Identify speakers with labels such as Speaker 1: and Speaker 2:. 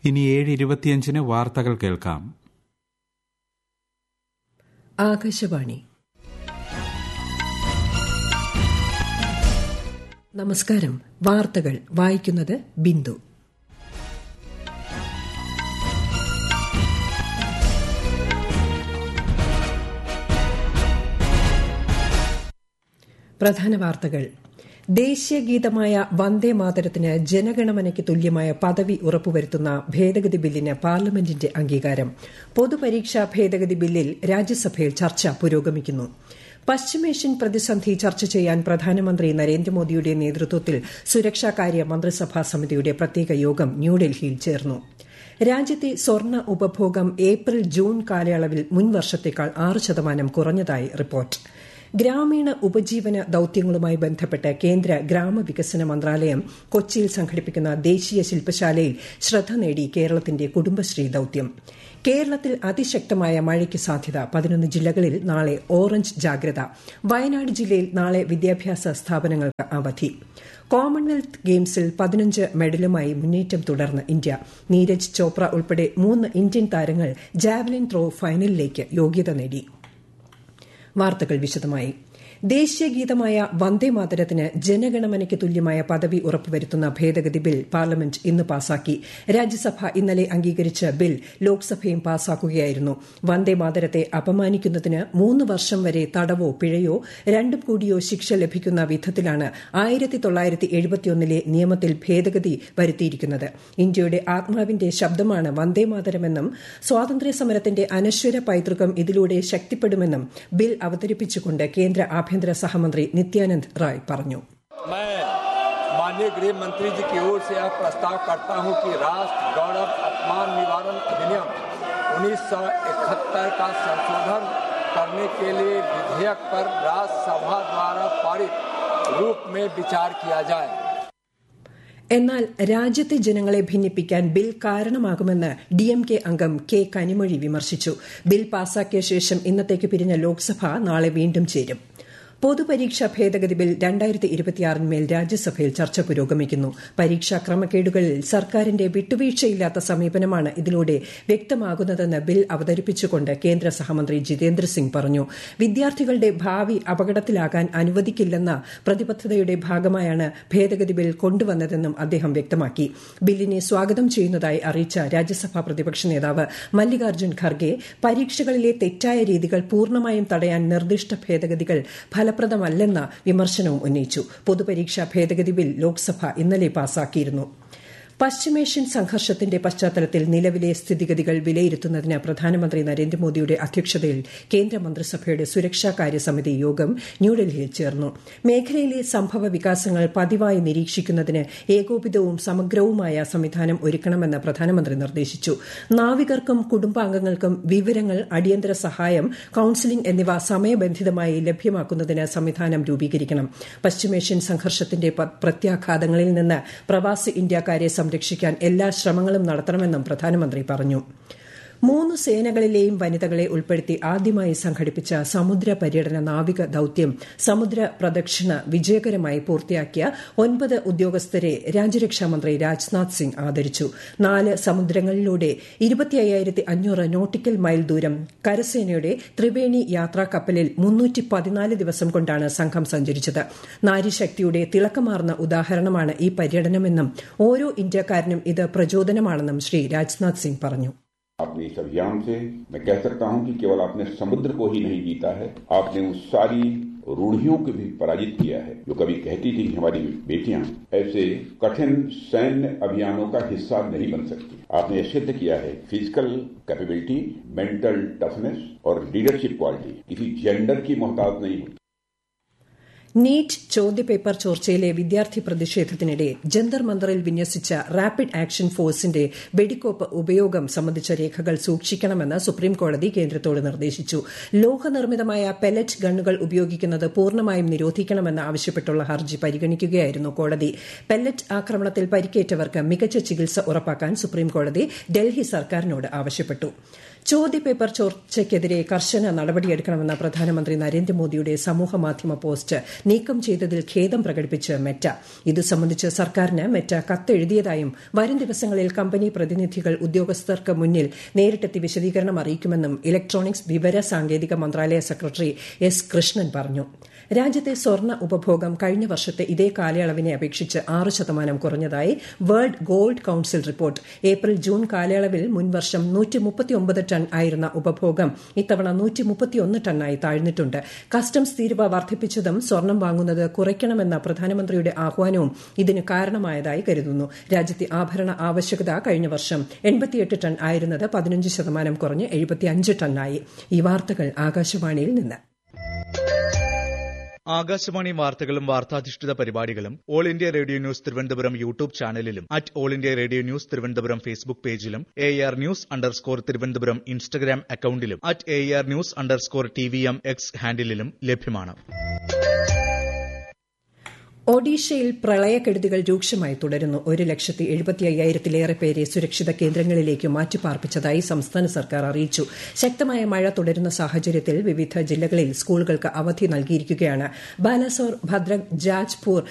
Speaker 1: ഇനി ഏഴ് ഇരുപത്തിയഞ്ചിന് വാർത്തകൾ കേൾക്കാം
Speaker 2: ആകാശവാണി നമസ്കാരം വാർത്തകൾ വായിക്കുന്നത് ബിന്ദു പ്രധാന വാർത്തകൾ ദേശീയ ഗീതമായ വന്ദേ മാതരത്തിന് ജനഗണമനയ്ക്ക് തുല്യമായ പദവി ഉറപ്പുവരുത്തുന്ന ഭേദഗതി ബില്ലിന് പാർലമെന്റിന്റെ അംഗീകാരം പൊതുപരീക്ഷാ ഭേദഗതി ബില്ലിൽ രാജ്യസഭയിൽ ചർച്ച പുരോഗമിക്കുന്നു പശ്ചിമേഷ്യൻ പ്രതിസന്ധി ചർച്ച ചെയ്യാൻ പ്രധാനമന്ത്രി നരേന്ദ്രമോദിയുടെ നേതൃത്വത്തിൽ സുരക്ഷാകാര്യ മന്ത്രിസഭാ സമിതിയുടെ പ്രത്യേക യോഗം ന്യൂഡൽഹിയിൽ ചേർന്നു രാജ്യത്തെ സ്വർണ്ണ ഉപഭോഗം ഏപ്രിൽ ജൂൺ കാലയളവിൽ മുൻവർഷത്തേക്കാൾ ആറ് ശതമാനം കുറഞ്ഞതായി റിപ്പോർട്ട് ഗ്രാമീണ ഉപജീവന ദൌത്യങ്ങളുമായി ബന്ധപ്പെട്ട് കേന്ദ്ര ഗ്രാമവികസന മന്ത്രാലയം കൊച്ചിയിൽ സംഘടിപ്പിക്കുന്ന ദേശീയ ശില്പശാലയിൽ ശ്രദ്ധ നേടി കേരളത്തിന്റെ കുടുംബശ്രീ ദൌത്യം കേരളത്തിൽ അതിശക്തമായ മഴയ്ക്ക് സാധ്യത പതിനൊന്ന് ജില്ലകളിൽ നാളെ ഓറഞ്ച് ജാഗ്രത വയനാട് ജില്ലയിൽ നാളെ വിദ്യാഭ്യാസ സ്ഥാപനങ്ങൾക്ക് അവധി കോമൺവെൽത്ത് ഗെയിംസിൽ പതിനഞ്ച് മെഡലുമായി മുന്നേറ്റം തുടർന്ന് ഇന്ത്യ നീരജ് ചോപ്ര ഉൾപ്പെടെ മൂന്ന് ഇന്ത്യൻ താരങ്ങൾ ജാവലിൻ ത്രോ ഫൈനലിലേക്ക് യോഗ്യത നേടി വാർത്തകൾ വിശദമായി ദേശീയ ഗീതമായ വന്ദേ മാതരത്തിന് ജനഗണമനയ്ക്ക് തുല്യമായ പദവി ഉറപ്പുവരുത്തുന്ന ഭേദഗതി ബിൽ പാർലമെന്റ് ഇന്ന് പാസാക്കി രാജ്യസഭ ഇന്നലെ അംഗീകരിച്ച ബിൽ ലോക്സഭയും പാസാക്കുകയായിരുന്നു വന്ദേ മാതരത്തെ അപമാനിക്കുന്നതിന് മൂന്ന് വർഷം വരെ തടവോ പിഴയോ രണ്ടും കൂടിയോ ശിക്ഷ ലഭിക്കുന്ന വിധത്തിലാണ് ആയിരത്തി തൊള്ളായിരത്തി എഴുപത്തിയൊന്നിലെ നിയമത്തിൽ ഭേദഗതി വരുത്തിയിരിക്കുന്നത് ഇന്ത്യയുടെ ആത്മാവിന്റെ ശബ്ദമാണ് വന്ദേ മാതരമെന്നും സ്വാതന്ത്ര്യ സമരത്തിന്റെ അനശ്വര പൈതൃകം ഇതിലൂടെ ശക്തിപ്പെടുമെന്നും ബിൽ അവതരിപ്പിച്ചുകൊണ്ട് കേന്ദ്ര ആഭ്യന്തര സഹമന്ത്രി നിത്യാനന്ദ് റായ് പറഞ്ഞു
Speaker 3: मैं माननीय गृह मंत्री जी की ओर से यह प्रस्ताव करता हूं कि राष्ट्र गौरव अपमान निवारण अधिनियम 1971 का संशोधन करने के लिए विधेयक पर राज्यसभा द्वारा पारित रूप में विचार किया जाए
Speaker 2: എന്നാൽ രാജ്യത്തെ ജനങ്ങളെ ഭിന്നിപ്പിക്കാൻ ബിൽ കാരണമാകുമെന്ന് ഡിഎംകെ അംഗം കെ കനിമൊഴി വിമർശിച്ചു ബിൽ പാസാക്കിയ ശേഷം ഇന്നത്തേക്ക് പിരിഞ്ഞ ലോക്സഭ നാളെ വീണ്ടും ചേരും പൊതുപരീക്ഷാ ഭേദഗതി ബിൽ രണ്ടായിരത്തി ഇരുപത്തിയാറിന്മേൽ രാജ്യസഭയിൽ ചർച്ച പുരോഗമിക്കുന്നു പരീക്ഷാ ക്രമക്കേടുകളിൽ സർക്കാരിന്റെ വിട്ടുവീഴ്ചയില്ലാത്ത സമീപനമാണ് ഇതിലൂടെ വ്യക്തമാകുന്നതെന്ന് ബിൽ അവതരിപ്പിച്ചുകൊണ്ട് കേന്ദ്ര സഹമന്ത്രി ജിതേന്ദ്ര സിംഗ് പറഞ്ഞു വിദ്യാർത്ഥികളുടെ ഭാവി അപകടത്തിലാകാൻ അനുവദിക്കില്ലെന്ന പ്രതിബദ്ധതയുടെ ഭാഗമായാണ് ഭേദഗതി ബിൽ കൊണ്ടുവന്നതെന്നും അദ്ദേഹം വ്യക്തമാക്കി ബില്ലിനെ സ്വാഗതം ചെയ്യുന്നതായി അറിയിച്ച രാജ്യസഭാ പ്രതിപക്ഷ നേതാവ് മല്ലികാർജ്ജുൻ ഖർഗെ പരീക്ഷകളിലെ തെറ്റായ രീതികൾ പൂർണ്ണമായും തടയാൻ നിർദ്ദിഷ്ട ഭേദഗതികൾ ഫലപ്രദമല്ലെന്ന വിമർശനവും ഉന്നയിച്ചു പൊതുപരീക്ഷാ ഭേദഗതി ബിൽ ലോക്സഭ ഇന്നലെ പാസാക്കിയിരുന്നു പശ്ചിമേഷ്യൻ സംഘർഷത്തിന്റെ പശ്ചാത്തലത്തിൽ നിലവിലെ സ്ഥിതിഗതികൾ വിലയിരുത്തുന്നതിന് പ്രധാനമന്ത്രി നരേന്ദ്രമോദിയുടെ അധ്യക്ഷതയിൽ കേന്ദ്രമന്ത്രിസഭയുടെ സുരക്ഷാകാര്യ സമിതി യോഗം ന്യൂഡൽഹിയിൽ ചേർന്നു മേഖലയിലെ സംഭവ വികാസങ്ങൾ പതിവായി നിരീക്ഷിക്കുന്നതിന് ഏകോപിതവും സമഗ്രവുമായ സംവിധാനം ഒരുക്കണമെന്ന് പ്രധാനമന്ത്രി നിർദ്ദേശിച്ചു നാവികർക്കും കുടുംബാംഗങ്ങൾക്കും വിവരങ്ങൾ അടിയന്തര സഹായം കൌൺസിലിംഗ് എന്നിവ സമയബന്ധിതമായി ലഭ്യമാക്കുന്നതിന് സംവിധാനം രൂപീകരിക്കണം പശ്ചിമേഷ്യൻ സംഘർഷത്തിന്റെ പ്രത്യാഘാതങ്ങളിൽ നിന്ന് പ്രവാസി ഇന്ത്യക്കാരെ സംരക്ഷിക്കാൻ എല്ലാ ശ്രമങ്ങളും നടത്തണമെന്നും പ്രധാനമന്ത്രി പറഞ്ഞു മൂന്ന് സേനകളിലെയും വനിതകളെ ഉൾപ്പെടുത്തി ആദ്യമായി സംഘടിപ്പിച്ച സമുദ്ര പര്യടന നാവിക ദൌത്യം സമുദ്ര പ്രദക്ഷിണ വിജയകരമായി പൂർത്തിയാക്കിയ ഒൻപത് ഉദ്യോഗസ്ഥരെ രാജ്യരക്ഷാമന്ത്രി രാജ്നാഥ് സിംഗ് ആദരിച്ചു നാല് സമുദ്രങ്ങളിലൂടെ ഇരുപത്തിയ്യായിരത്തി അഞ്ഞൂറ് നോട്ടിക്കൽ മൈൽ ദൂരം കരസേനയുടെ ത്രിവേണി യാത്രാ കപ്പലിൽ മുന്നൂറ്റി പതിനാല് ദിവസം കൊണ്ടാണ് സംഘം സഞ്ചരിച്ചത് നാരിശക്തിയുടെ തിളക്കമാർന്ന ഉദാഹരണമാണ് ഈ പര്യടനമെന്നും ഓരോ ഇന്ത്യക്കാരനും ഇത് പ്രചോദനമാണെന്നും ശ്രീ രാജ്നാഥ് സിംഗ് പറഞ്ഞു
Speaker 4: आपने इस अभियान से मैं कह सकता हूं कि केवल आपने समुद्र को ही नहीं जीता है आपने उस सारी रूढ़ियों को भी पराजित किया है जो कभी कहती थी कि हमारी बेटियां ऐसे कठिन सैन्य अभियानों का हिस्सा नहीं बन सकती आपने यह सिद्ध किया है फिजिकल कैपेबिलिटी मेंटल टफनेस और लीडरशिप क्वालिटी किसी जेंडर की मोहताज नहीं होती
Speaker 2: നീറ്റ് ചോദ്യപേപ്പർ ചോർച്ചയിലെ വിദ്യാർത്ഥി പ്രതിഷേധത്തിനിടെ ജന്തർ മന്ദറിൽ വിന്യസിച്ച റാപ്പിഡ് ആക്ഷൻ ഫോഴ്സിന്റെ വെടിക്കോപ്പ് ഉപയോഗം സംബന്ധിച്ച രേഖകൾ സൂക്ഷിക്കണമെന്ന് സുപ്രീംകോടതി കേന്ദ്രത്തോട് നിർദ്ദേശിച്ചു ലോഹനിർമ്മിതമായ പെലറ്റ് ഗണ്ണുകൾ ഉപയോഗിക്കുന്നത് പൂർണ്ണമായും നിരോധിക്കണമെന്ന് ആവശ്യപ്പെട്ടുള്ള ഹർജി പരിഗണിക്കുകയായിരുന്നു കോടതി പെല്ലറ്റ് ആക്രമണത്തിൽ പരിക്കേറ്റവർക്ക് മികച്ച ചികിത്സ ഉറപ്പാക്കാൻ സുപ്രീംകോടതി ഡൽഹി സർക്കാരിനോട് ആവശ്യപ്പെട്ടു ചോദ്യപേപ്പർ ചോർച്ചയ്ക്കെതിരെ കർശന നടപടിയെടുക്കണമെന്ന പ്രധാനമന്ത്രി നരേന്ദ്രമോദിയുടെ സമൂഹമാധ്യമ പോസ്റ്റ് നീക്കം ചെയ്തതിൽ ഖേദം പ്രകടിപ്പിച്ച് മെറ്റ ഇത് സംബന്ധിച്ച് സർക്കാരിന് മെറ്റ കത്തെഴുതിയതായും വരും ദിവസങ്ങളിൽ കമ്പനി പ്രതിനിധികൾ ഉദ്യോഗസ്ഥർക്ക് മുന്നിൽ നേരിട്ടെത്തി വിശദീകരണം അറിയിക്കുമെന്നും ഇലക്ട്രോണിക്സ് വിവര സാങ്കേതിക മന്ത്രാലയ സെക്രട്ടറി എസ് കൃഷ്ണൻ പറഞ്ഞു രാജ്യത്തെ സ്വർണ്ണ ഉപഭോഗം കഴിഞ്ഞ വർഷത്തെ ഇതേ കാലയളവിനെ അപേക്ഷിച്ച് ആറ് ശതമാനം കുറഞ്ഞതായി World Gold Council report April June കാലയളവിൽ മുൻവർഷം ടൺ ആയിരുന്ന ഉപഭോഗം ഇത്തവണ ടണ്ണായി താഴ്ന്നിട്ടുണ്ട് കസ്റ്റംസ് തീരുവ വർദ്ധിപ്പിച്ചതും സ്വർണം വാങ്ങുന്നത് കുറയ്ക്കണമെന്ന പ്രധാനമന്ത്രിയുടെ ആഹ്വാനവും ഇതിന് കാരണമായതായി കരുതുന്നു രാജ്യത്തെ ആഭരണ ആവശ്യകത കഴിഞ്ഞ വർഷം എൺപത്തിയെട്ട് ടൺ ആയിരുന്നത് പതിനഞ്ച് ശതമാനം കുറഞ്ഞ് എഴുപത്തിയഞ്ച് ടണ്ണായി ഈ വാർത്തകൾ ആകാശവാണിയിൽ നിന്ന്
Speaker 5: ആകാശവാണി വാർത്തകളും വാർത്താധിഷ്ഠിത പരിപാടികളും All India Radio news Thiruvananthapuram YouTube ചാനലിലും at All India Radio news Thiruvananthapuram Facebook പേജിലും air news underscore Thiruvananthapuram Instagram അക്കൌണ്ടിലും at air news underscore T V M X ഹാൻഡിലും ലഭ്യമാണ്
Speaker 2: ഒഡീഷയിൽ പ്രളയക്കെടുതികൾ രൂക്ഷമായി തുടരുന്നു ഒരു ലക്ഷത്തി എഴുപത്തി അയ്യായിരത്തിലേറെ പേരെ സുരക്ഷിത കേന്ദ്രങ്ങളിലേക്ക് മാറ്റിപ്പാർപ്പിച്ചതായി സംസ്ഥാന സർക്കാർ അറിയിച്ചു ശക്തമായ മഴ തുടരുന്ന സാഹചര്യത്തിൽ വിവിധ ജില്ലകളിൽ സ്കൂളുകൾക്ക് അവധി നൽകിയിരിക്കുകയാണ് ബാലസോർ ഭദ്രക് ജാജ്പൂർ